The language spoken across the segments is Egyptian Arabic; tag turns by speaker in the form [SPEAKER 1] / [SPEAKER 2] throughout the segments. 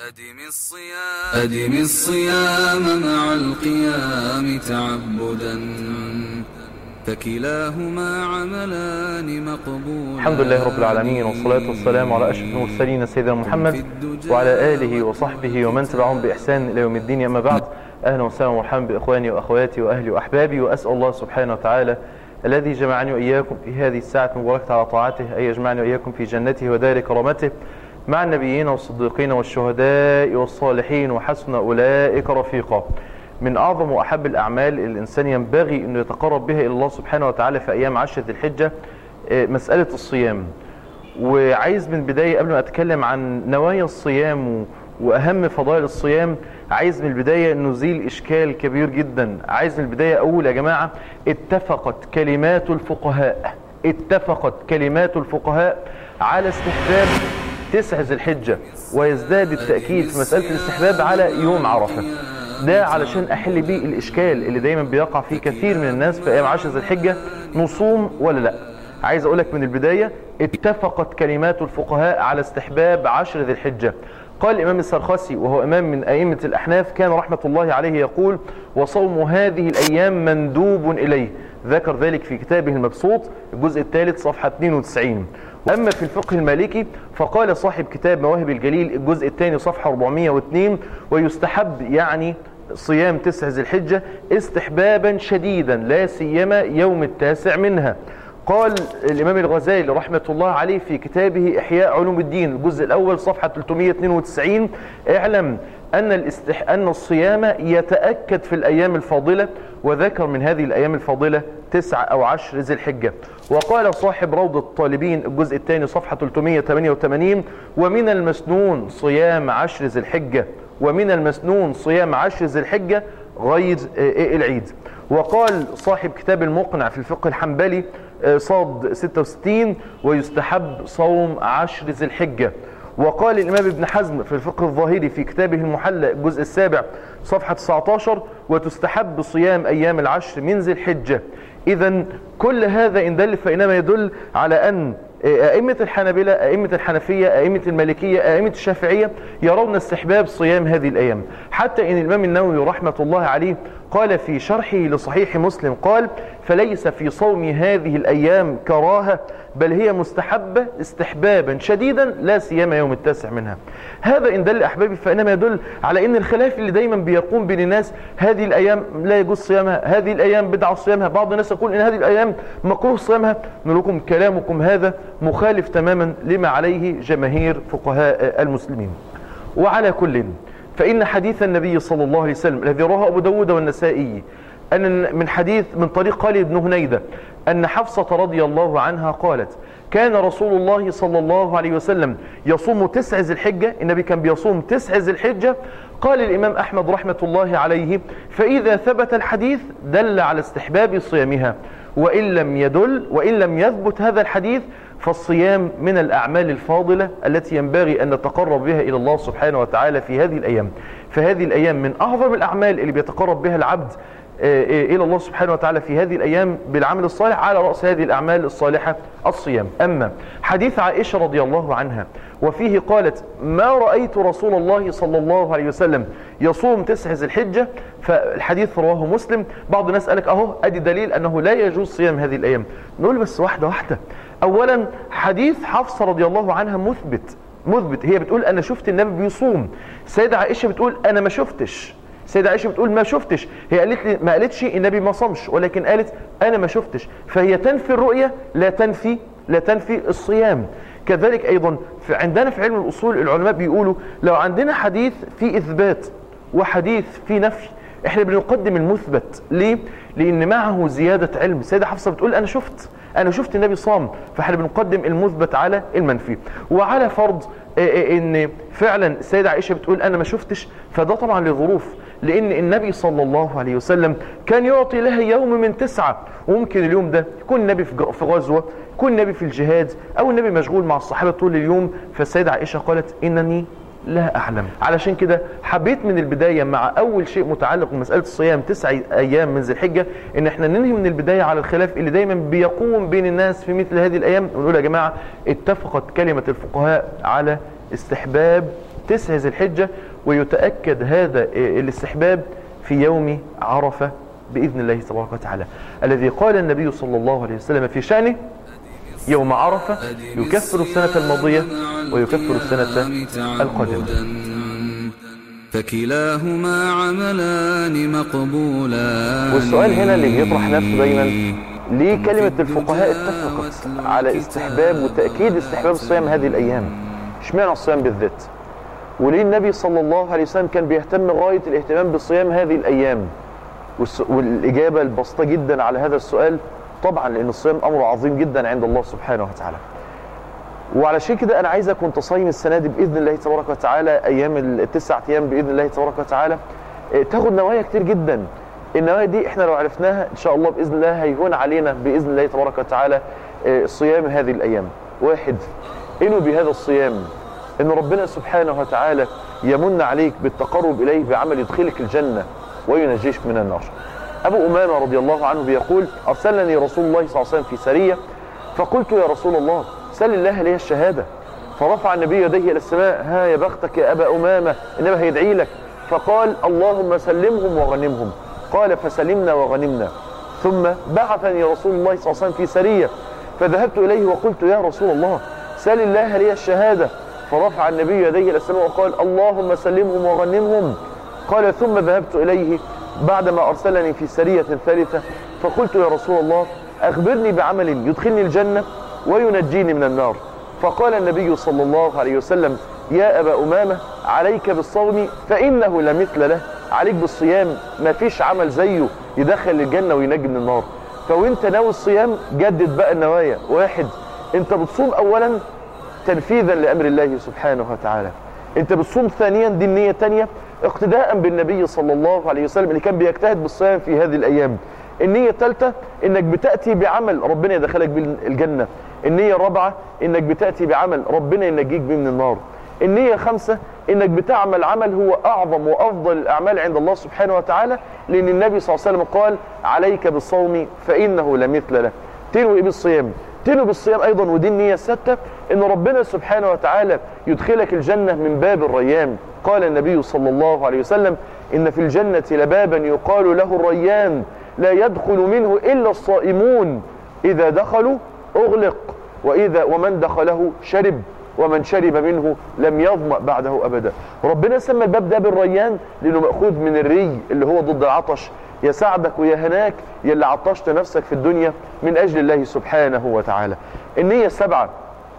[SPEAKER 1] أدم الصيام أدم الصيام مع القيام تعبدا فكلاهما عملان مقبولان
[SPEAKER 2] الحمد لله رب العالمين والصلاة والسلام على أشرف المرسلين سيدنا محمد وعلى آله وصحبه ومن تبعهم بإحسان إلى يوم الدين أما بعد أهلا وسهلا ومرحبا بإخواني وأخواتي وأهلي وأحبابي وأسأل الله سبحانه وتعالى الذي جمعني وإياكم في هذه الساعة المباركة على طاعته أن يجمعني وإياكم في جنته ودار كرامته مع النبيين والصديقين والشهداء والصالحين وحسن أولئك رفيقا من أعظم وأحب الأعمال اللي الإنسان ينبغي أنه يتقرب بها إلى الله سبحانه وتعالى في أيام عشرة الحجة مسألة الصيام وعايز من البداية قبل ما أتكلم عن نوايا الصيام وأهم فضائل الصيام عايز من البداية نزيل إشكال كبير جدا عايز من البداية أقول يا جماعة اتفقت كلمات الفقهاء اتفقت كلمات الفقهاء على استحباب تسع ذي الحجة ويزداد التأكيد في مسألة الاستحباب على يوم عرفة ده علشان أحل بيه الإشكال اللي دايما بيقع فيه كثير من الناس في أيام عشر ذي الحجة نصوم ولا لا عايز أقولك من البداية اتفقت كلمات الفقهاء على استحباب عشر ذي الحجة قال الإمام السرخسي وهو إمام من أئمة الأحناف كان رحمة الله عليه يقول وصوم هذه الأيام مندوب إليه ذكر ذلك في كتابه المبسوط الجزء الثالث صفحة 92 أما في الفقه المالكي فقال صاحب كتاب مواهب الجليل الجزء الثاني صفحة 402 ويستحب يعني صيام تسع ذي الحجة استحبابا شديدا لا سيما يوم التاسع منها قال الإمام الغزالي رحمة الله عليه في كتابه إحياء علوم الدين الجزء الأول صفحة 392 اعلم أن, الاستح... أن الصيام يتأكد في الأيام الفاضلة وذكر من هذه الأيام الفاضلة تسع أو عشر ذي الحجة وقال صاحب روض الطالبين الجزء الثاني صفحة 388 ومن المسنون صيام عشر ذي الحجة ومن المسنون صيام عشر ذي الحجة غير العيد وقال صاحب كتاب المقنع في الفقه الحنبلي صاد 66 ويستحب صوم عشر ذي الحجة وقال الإمام ابن حزم في الفقه الظاهري في كتابه المحلى الجزء السابع صفحة 19 وتستحب صيام أيام العشر من ذي الحجة إذا كل هذا إن دل فإنما يدل على أن أئمة الحنابلة أئمة الحنفية أئمة المالكية أئمة الشافعية يرون استحباب صيام هذه الأيام حتى إن الإمام النووي رحمة الله عليه قال في شرحه لصحيح مسلم قال فليس في صوم هذه الأيام كراهة بل هي مستحبة استحبابا شديدا لا سيما يوم التاسع منها هذا إن دل أحبابي فإنما يدل على أن الخلاف اللي دايما بيقوم بين الناس هذه الأيام لا يجوز صيامها هذه الأيام بدعة صيامها بعض الناس يقول إن هذه الأيام مكروه صيامها نقول لكم كلامكم هذا مخالف تماما لما عليه جماهير فقهاء المسلمين وعلى كل فإن حديث النبي صلى الله عليه وسلم الذي رواه أبو داود والنسائي أن من حديث من طريق خالد بن هنيدة أن حفصة رضي الله عنها قالت كان رسول الله صلى الله عليه وسلم يصوم تسع ذي الحجة النبي كان بيصوم تسع ذي الحجة قال الإمام أحمد رحمة الله عليه فإذا ثبت الحديث دل على استحباب صيامها وإن لم يدل وإن لم يثبت هذا الحديث فالصيام من الأعمال الفاضلة التي ينبغي أن نتقرب بها إلى الله سبحانه وتعالى في هذه الأيام فهذه الأيام من أعظم الأعمال اللي بيتقرب بها العبد إلى الله سبحانه وتعالى في هذه الأيام بالعمل الصالح على رأس هذه الأعمال الصالحة الصيام أما حديث عائشة رضي الله عنها وفيه قالت ما رأيت رسول الله صلى الله عليه وسلم يصوم تسع ذي الحجة فالحديث رواه مسلم بعض الناس قالك أهو أدي دليل أنه لا يجوز صيام هذه الأيام نقول بس واحدة واحدة أولا حديث حفصة رضي الله عنها مثبت مثبت هي بتقول أنا شفت النبي بيصوم سيدة عائشة بتقول أنا ما شفتش سيدة عائشة بتقول ما شفتش هي قالت لي ما قالتش النبي ما صمش ولكن قالت انا ما شفتش فهي تنفي الرؤية لا تنفي لا تنفي الصيام كذلك ايضا في عندنا في علم الاصول العلماء بيقولوا لو عندنا حديث في اثبات وحديث في نفي احنا بنقدم المثبت ليه لان معه زيادة علم سيدة حفصة بتقول انا شفت انا شفت النبي صام فاحنا بنقدم المثبت على المنفي وعلى فرض ان فعلا السيدة عائشة بتقول انا ما شفتش فده طبعا لظروف لان النبي صلى الله عليه وسلم كان يعطي لها يوم من تسعة وممكن اليوم ده يكون النبي في غزوة يكون النبي في الجهاد او النبي مشغول مع الصحابة طول اليوم فالسيدة عائشة قالت انني لا أعلم علشان كده حبيت من البداية مع أول شيء متعلق بمسألة الصيام تسع أيام من ذي الحجة إن احنا ننهي من البداية على الخلاف اللي دايما بيقوم بين الناس في مثل هذه الأيام ونقول يا جماعة اتفقت كلمة الفقهاء على استحباب تسع ذي الحجة ويتأكد هذا الاستحباب في يوم عرفة بإذن الله تبارك وتعالى الذي قال النبي صلى الله عليه وسلم في شأنه يوم عرفة يكفر السنة الماضية ويكفر السنة القادمة
[SPEAKER 1] فكلاهما عملان مقبولان
[SPEAKER 2] والسؤال هنا اللي بيطرح نفسه دايما ليه كلمة الفقهاء اتفقت على استحباب وتأكيد استحباب صيام هذه الأيام اشمعنى الصيام بالذات وليه النبي صلى الله عليه وسلم كان بيهتم غاية الاهتمام بصيام هذه الأيام والس- والإجابة البسيطة جدا على هذا السؤال طبعا لأن الصيام أمر عظيم جدا عند الله سبحانه وتعالى وعلشان كده انا عايزك وانت صايم السنه دي باذن الله تبارك وتعالى ايام التسع ايام باذن الله تبارك وتعالى اه، تاخد نوايا كتير جدا النوايا دي احنا لو عرفناها ان شاء الله باذن الله هيهون علينا باذن الله تبارك وتعالى اه، صيام هذه الايام واحد انو بهذا الصيام ان ربنا سبحانه وتعالى يمن عليك بالتقرب اليه بعمل يدخلك الجنه وينجيك من النار ابو امامه رضي الله عنه بيقول ارسلني رسول الله صلى الله عليه وسلم في سريه فقلت يا رسول الله سل الله لي الشهاده فرفع النبي يديه الى السماء ها يا بختك يا ابا امامه النبي هيدعي لك فقال اللهم سلمهم وغنمهم قال فسلمنا وغنمنا ثم بعثني رسول الله صلى الله عليه وسلم في سريه فذهبت اليه وقلت يا رسول الله سل الله لي الشهاده فرفع النبي يديه الى السماء وقال اللهم سلمهم وغنمهم قال ثم ذهبت إليه بعدما أرسلني في سرية ثالثة فقلت يا رسول الله أخبرني بعمل يدخلني الجنة وينجيني من النار فقال النبي صلى الله عليه وسلم يا أبا أمامة عليك بالصوم فإنه لمثل له عليك بالصيام ما فيش عمل زيه يدخل الجنة وينجي من النار فوانت ناوي الصيام جدد بقى النوايا واحد انت بتصوم أولا تنفيذا لامر الله سبحانه وتعالى انت بتصوم ثانيا دي النيه الثانيه اقتداء بالنبي صلى الله عليه وسلم اللي كان بيجتهد بالصيام في هذه الايام النيه الثالثه انك بتاتي بعمل ربنا يدخلك بيه الجنه النيه الرابعه انك بتاتي بعمل ربنا ينجيك بيه من النار النيه الخامسه انك بتعمل عمل هو اعظم وافضل الاعمال عند الله سبحانه وتعالى لان النبي صلى الله عليه وسلم قال عليك بالصوم فانه لمثل له تنوي ايه بالصيام تنوي بالصيام ايضا ودي النيه السادسه ان ربنا سبحانه وتعالى يدخلك الجنه من باب الريان قال النبي صلى الله عليه وسلم ان في الجنه لبابا يقال له الريان لا يدخل منه الا الصائمون اذا دخلوا اغلق واذا ومن دخله شرب ومن شرب منه لم يظمأ بعده ابدا ربنا سمى الباب ده بالريان لانه ماخوذ من الري اللي هو ضد العطش يساعدك ويهناك يا اللي عطشت نفسك في الدنيا من اجل الله سبحانه وتعالى النيه السبعه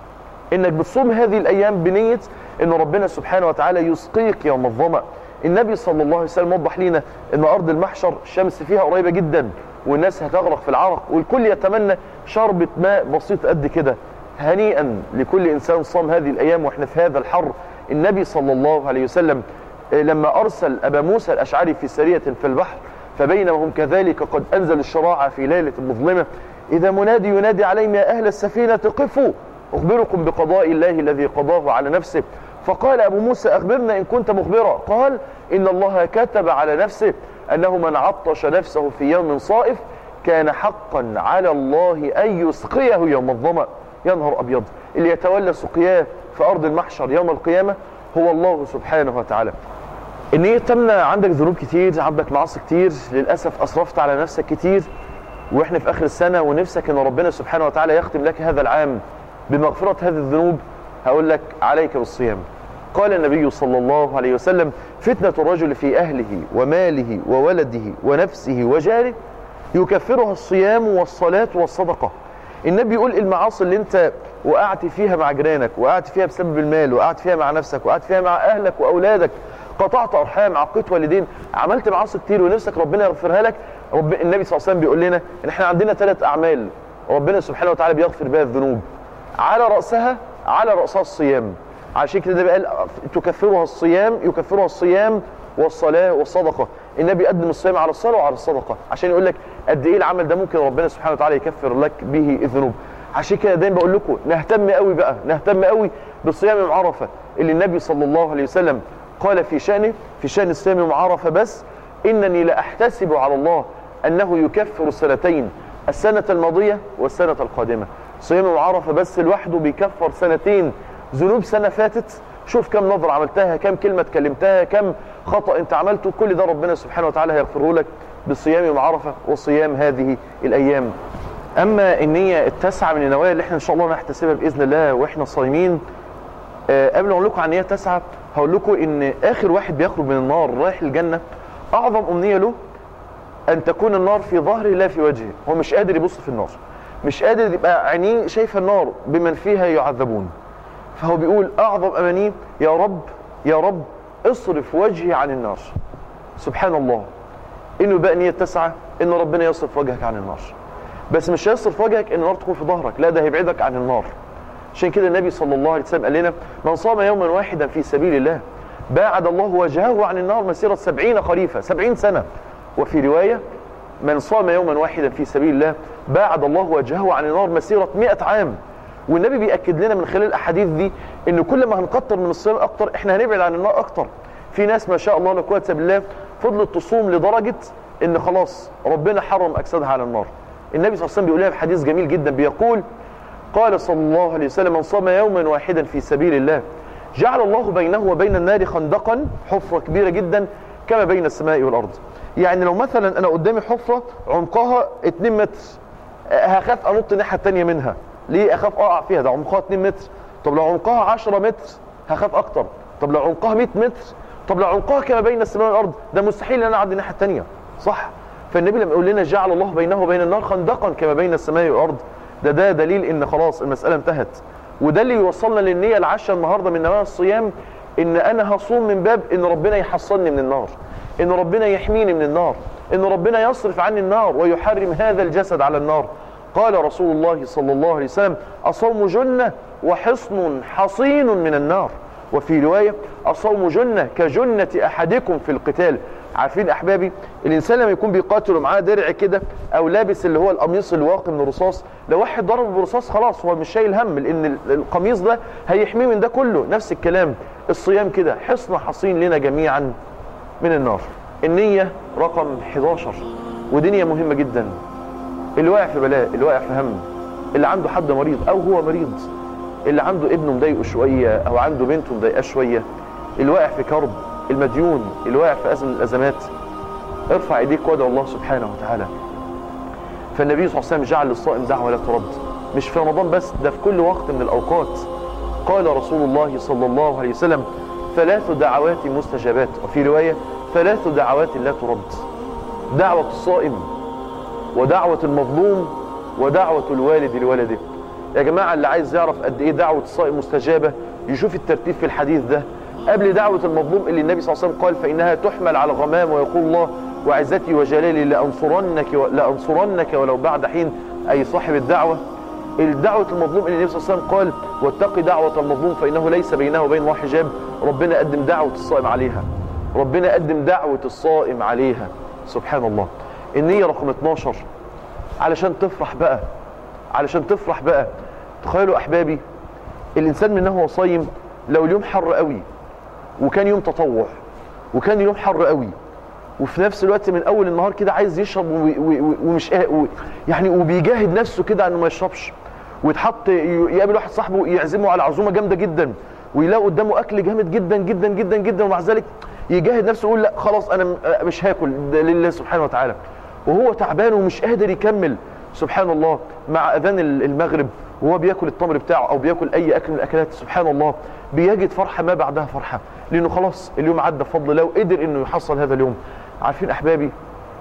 [SPEAKER 2] انك بتصوم هذه الايام بنيه ان ربنا سبحانه وتعالى يسقيك يوم الظما النبي صلى الله عليه وسلم وضح لنا ان ارض المحشر الشمس فيها قريبه جدا والناس هتغرق في العرق والكل يتمنى شربة ماء بسيط قد كده هنيئا لكل انسان صام هذه الايام واحنا في هذا الحر النبي صلى الله عليه وسلم آه، لما ارسل ابا موسى الاشعري في سريه في البحر فبينما هم كذلك قد انزل الشراع في ليله مظلمه اذا منادي ينادي عليهم يا اهل السفينه قفوا اخبركم بقضاء الله الذي قضاه على نفسه فقال ابو موسى اخبرنا ان كنت مخبرا قال ان الله كتب على نفسه انه من عطش نفسه في يوم صائف كان حقا على الله ان يسقيه يوم الظما يا نهار ابيض اللي يتولى سقياه في ارض المحشر يوم القيامه هو الله سبحانه وتعالى ان هي تمنع عندك ذنوب كتير عندك معاصي كتير للاسف اسرفت على نفسك كتير واحنا في اخر السنه ونفسك ان ربنا سبحانه وتعالى يختم لك هذا العام بمغفره هذه الذنوب هقول لك عليك بالصيام قال النبي صلى الله عليه وسلم فتنه الرجل في اهله وماله وولده ونفسه وجاره يكفرها الصيام والصلاه والصدقه النبي يقول المعاصي اللي انت وقعت فيها مع جيرانك وقعت فيها بسبب المال وقعت فيها مع نفسك وقعت فيها مع اهلك واولادك قطعت ارحام عقيت والدين عملت معاصي كتير ونفسك ربنا يغفرها لك رب النبي صلى الله عليه وسلم بيقول لنا ان احنا عندنا ثلاث اعمال ربنا سبحانه وتعالى بيغفر بها الذنوب على راسها على راسها الصيام عشان كده ده قال تكفرها الصيام يكفرها الصيام والصلاه والصدقه النبي قدم الصيام على الصلاه وعلى الصدقه عشان يقول لك قد ايه العمل ده ممكن ربنا سبحانه وتعالى يكفر لك به الذنوب عشان كده دايما بقول لكم نهتم قوي بقى نهتم قوي بصيام يوم عرفه اللي النبي صلى الله عليه وسلم قال في شانه في شان الصيام يوم عرفه بس انني لاحتسب على الله انه يكفر السنتين السنه الماضيه والسنه القادمه صيام يوم عرفه بس لوحده بيكفر سنتين ذنوب سنه فاتت شوف كم نظرة عملتها كم كلمة اتكلمتها كم خطأ انت عملته كل ده ربنا سبحانه وتعالى هيغفره لك بصيام يوم عرفة وصيام هذه الأيام أما النية التاسعة من النوايا اللي احنا إن شاء الله نحتسبها بإذن الله وإحنا صايمين آه، قبل ما أقول لكم عن النية التاسعة هقول لكم إن آخر واحد بيخرج من النار رايح الجنة أعظم أمنية له أن تكون النار في ظهره لا في وجهه هو مش قادر يبص في النار مش قادر يبقى عينيه شايفة النار بمن فيها يعذبون فهو بيقول أعظم أمانيه يا رب يا رب اصرف وجهي عن النار سبحان الله انه بقى نية تسعة ان ربنا يصرف وجهك عن النار بس مش هيصرف وجهك ان النار تكون في ظهرك لا ده هيبعدك عن النار عشان كده النبي صلى الله عليه وسلم قال لنا من صام يوما واحدا في سبيل الله باعد الله وجهه عن النار مسيرة سبعين خريفة سبعين سنة وفي رواية من صام يوما واحدا في سبيل الله باعد الله وجهه عن النار مسيرة مئة عام والنبي بيأكد لنا من خلال الأحاديث دي إن كل ما هنكتر من الصيام أكتر إحنا هنبعد عن النار أكتر في ناس ما شاء الله لا قوة إلا بالله فضلت تصوم لدرجة إن خلاص ربنا حرم أجسادها على النار النبي صلى الله عليه وسلم بيقول لها في حديث جميل جدا بيقول قال صلى الله عليه وسلم من صام يوما واحدا في سبيل الله جعل الله بينه وبين النار خندقا حفرة كبيرة جدا كما بين السماء والأرض يعني لو مثلا أنا قدامي حفرة عمقها 2 متر هخاف أنط الناحية التانية منها ليه أخاف أقع فيها ده عمقها 2 متر طب لو عمقها 10 متر هخاف أكتر طب لو عمقها 100 متر طب لو عمقها كما بين السماء والأرض ده مستحيل أن أنا أعدي الناحية التانية صح فالنبي لما يقول لنا جعل الله بينه وبين النار خندقا كما بين السماء والأرض ده ده دليل ان خلاص المسألة انتهت وده اللي يوصلنا للنية العشرة النهاردة من نوايا الصيام ان انا هصوم من باب ان ربنا يحصلني من النار ان ربنا يحميني من النار ان ربنا يصرف عني النار ويحرم هذا الجسد على النار قال رسول الله صلى الله عليه وسلم الصوم جنة وحصن حصين من النار وفي رواية الصوم جنة كجنة أحدكم في القتال عارفين أحبابي الإنسان لما يكون بيقاتل ومعاه درع كده أو لابس اللي هو القميص الواقي من الرصاص لو واحد ضربه برصاص خلاص هو مش شايل هم لأن ال- القميص ده هيحميه من ده كله نفس الكلام الصيام كده حصن حصين لنا جميعا من النار النية رقم 11 ودي نية مهمة جدا اللي واقع في بلاء اللي واقع في هم اللي عنده حد مريض أو هو مريض اللي عنده ابنه مضايقه شوية أو عنده بنته مضايقاه شوية اللي واقع في كرب المديون اللي واقع في أزمة من الأزمات ارفع ايديك وادعو الله سبحانه وتعالى فالنبي صلى الله عليه وسلم جعل للصائم دعوة لا ترد مش في رمضان بس ده في كل وقت من الأوقات قال رسول الله صلى الله عليه وسلم ثلاث دعوات مستجابات وفي رواية ثلاث دعوات لا ترد دعوة الصائم ودعوة المظلوم ودعوة الوالد لولده يا جماعة اللي عايز يعرف قد ايه دعوة الصائم مستجابة يشوف الترتيب في الحديث ده قبل دعوة المظلوم اللي النبي صلى الله عليه وسلم قال فإنها تحمل على الغمام ويقول الله وعزتي وجلالي لأنصرنك, لأنصرنك ولو بعد حين أي صاحب الدعوة الدعوة المظلوم اللي النبي صلى الله عليه وسلم قال واتقي دعوة المظلوم فإنه ليس بينه وبين الله حجاب ربنا قدم دعوة الصائم عليها ربنا قدم دعوة الصائم عليها سبحان الله النية رقم 12 علشان تفرح بقى علشان تفرح بقى تخيلوا أحبابي الإنسان من هو صايم لو اليوم حر قوي وكان يوم تطوع وكان يوم حر قوي وفي نفس الوقت من اول النهار كده عايز يشرب و- و- و- ومش قا- و- يعني وبيجاهد نفسه كده انه ما يشربش ويتحط ي- يقابل واحد صاحبه يعزمه على عزومه جامده جدا ويلاقي قدامه اكل جامد جدا جدا جدا جدا ومع ذلك يجاهد نفسه يقول لا خلاص انا م- مش هاكل ده لله سبحانه وتعالى وهو تعبان ومش قادر يكمل سبحان الله مع اذان ال- المغرب وهو بياكل التمر بتاعه او بياكل اي اكل من الاكلات سبحان الله بيجد فرحه ما بعدها فرحه لانه خلاص اليوم عدى بفضل الله وقدر انه يحصل هذا اليوم عارفين احبابي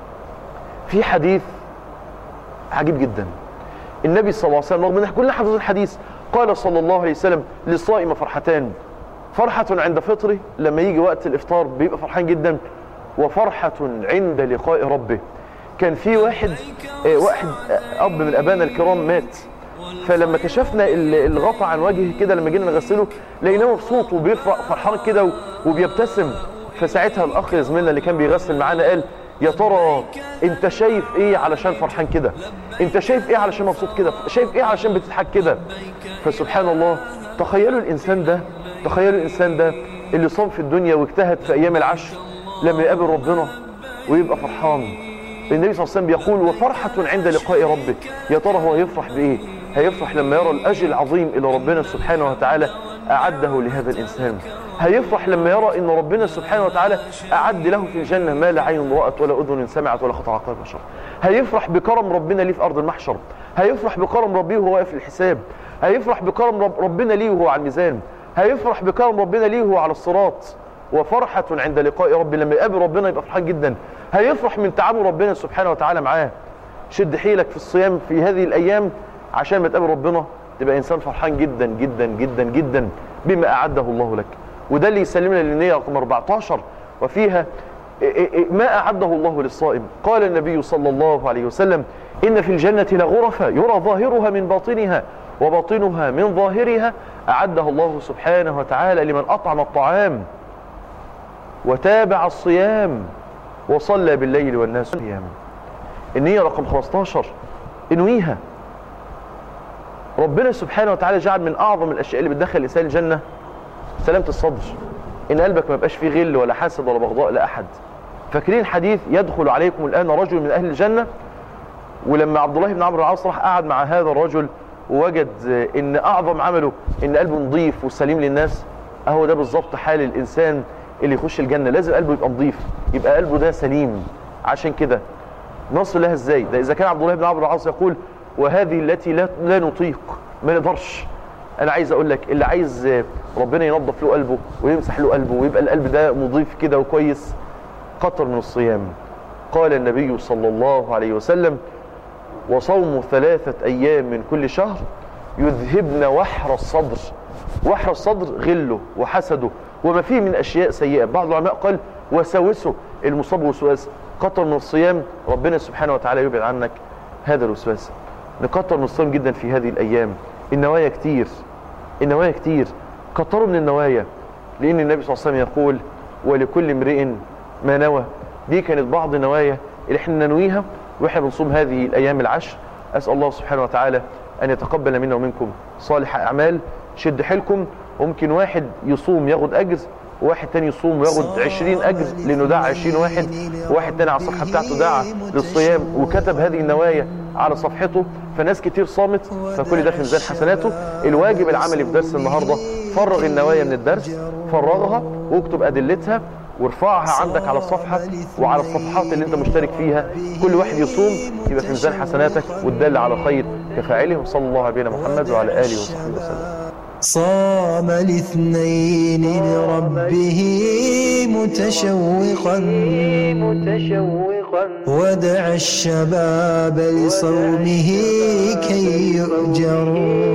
[SPEAKER 2] في حديث عجيب جدا النبي صلى الله عليه وسلم رغم ان كلنا حافظين الحديث قال صلى الله عليه وسلم للصائم فرحتان فرحة عند فطره لما يجي وقت الافطار بيبقى فرحان جدا وفرحة عند لقاء ربه كان في واحد آه، واحد آه، اب من ابائنا الكرام مات فلما كشفنا ال- الغطا عن وجهه كده لما جينا نغسله لقيناه مبسوط وبيفرح فرحان كده و- وبيبتسم فساعتها الاخ زميلنا اللي كان بيغسل معانا قال يا ترى انت شايف ايه علشان فرحان كده انت شايف ايه علشان مبسوط كده شايف ايه علشان بتضحك كده فسبحان الله تخيلوا الانسان ده تخيلوا الانسان ده اللي صام في الدنيا واجتهد في ايام العشر لما يقابل ربنا ويبقى فرحان النبي صلى الله عليه وسلم بيقول وفرحة عند لقاء ربه يا ترى هو يفرح بإيه هيفرح لما يرى الأجر العظيم إلى ربنا سبحانه وتعالى أعده لهذا الإنسان هيفرح لما يرى أن ربنا سبحانه وتعالى أعد له في الجنة ما لا عين رأت ولا أذن سمعت ولا خطر على قلب بشر هيفرح بكرم ربنا ليه في أرض المحشر هيفرح بكرم ربه وهو واقف في الحساب هيفرح بكرم رب ربنا ليه وهو على الميزان هيفرح بكرم ربنا ليه وهو على الصراط وفرحة عند لقاء ربي لما يقابل ربنا يبقى فرحان جدا هيفرح من تعامل ربنا سبحانه وتعالى معاه شد حيلك في الصيام في هذه الأيام عشان ما تقابل ربنا تبقى إنسان فرحان جدا جدا جدا جدا بما أعده الله لك وده اللي يسلمنا للنية رقم 14 وفيها ما أعده الله للصائم قال النبي صلى الله عليه وسلم إن في الجنة لغرفة يرى ظاهرها من باطنها وباطنها من ظاهرها أعدها الله سبحانه وتعالى لمن أطعم الطعام وتابع الصيام وصلى بالليل والناس قيام النية رقم 15 انويها ربنا سبحانه وتعالى جعل من أعظم الأشياء اللي بتدخل الإنسان الجنة سلامة الصدر إن قلبك ما يبقاش فيه غل ولا حسد ولا بغضاء لأحد فاكرين حديث يدخل عليكم الآن رجل من أهل الجنة ولما عبد الله بن عمرو العاص راح قعد مع هذا الرجل ووجد ان اعظم عمله ان قلبه نظيف وسليم للناس اهو ده بالظبط حال الانسان اللي يخش الجنه لازم قلبه يبقى نظيف يبقى قلبه ده سليم عشان كده نصل لها ازاي ده اذا كان عبد الله بن عمرو العاص يقول وهذه التي لا لا نطيق ما نقدرش انا عايز اقول لك اللي عايز ربنا ينظف له قلبه ويمسح له قلبه ويبقى القلب ده نظيف كده وكويس كتر من الصيام قال النبي صلى الله عليه وسلم وصوم ثلاثة أيام من كل شهر يذهبن وحر الصدر وحر الصدر غله وحسده وما فيه من أشياء سيئة بعض العلماء قال وسوسه المصاب وسواس كتر من الصيام ربنا سبحانه وتعالى يبعد عنك هذا الوسواس نكتر من الصيام جدا في هذه الأيام النوايا كتير النوايا كتير كتروا من النوايا لأن النبي صلى الله عليه وسلم يقول ولكل امرئ ما نوى دي كانت بعض النوايا اللي احنا ننويها واحنا بنصوم هذه الايام العشر اسال الله سبحانه وتعالى ان يتقبل منا ومنكم صالح اعمال شد حيلكم وممكن واحد يصوم ياخد اجر وواحد تاني يصوم وياخد 20 اجر لانه دعا 20 واحد وواحد تاني على الصفحه بتاعته دعا للصيام وكتب هذه النوايا على صفحته فناس كتير صامت فكل ده في ميزان حسناته الواجب العملي في درس النهارده فرغ النوايا من الدرس فرغها واكتب ادلتها وارفعها عندك على الصفحة وعلى الصفحات اللي انت مشترك فيها كل واحد يصوم يبقى في ميزان حسناتك والدل على خير كفاعله صلى الله على نبينا محمد وعلى آله وصحبه وسلم
[SPEAKER 3] صام الاثنين لربه متشوقا ودعا الشباب لصومه كي يؤجروا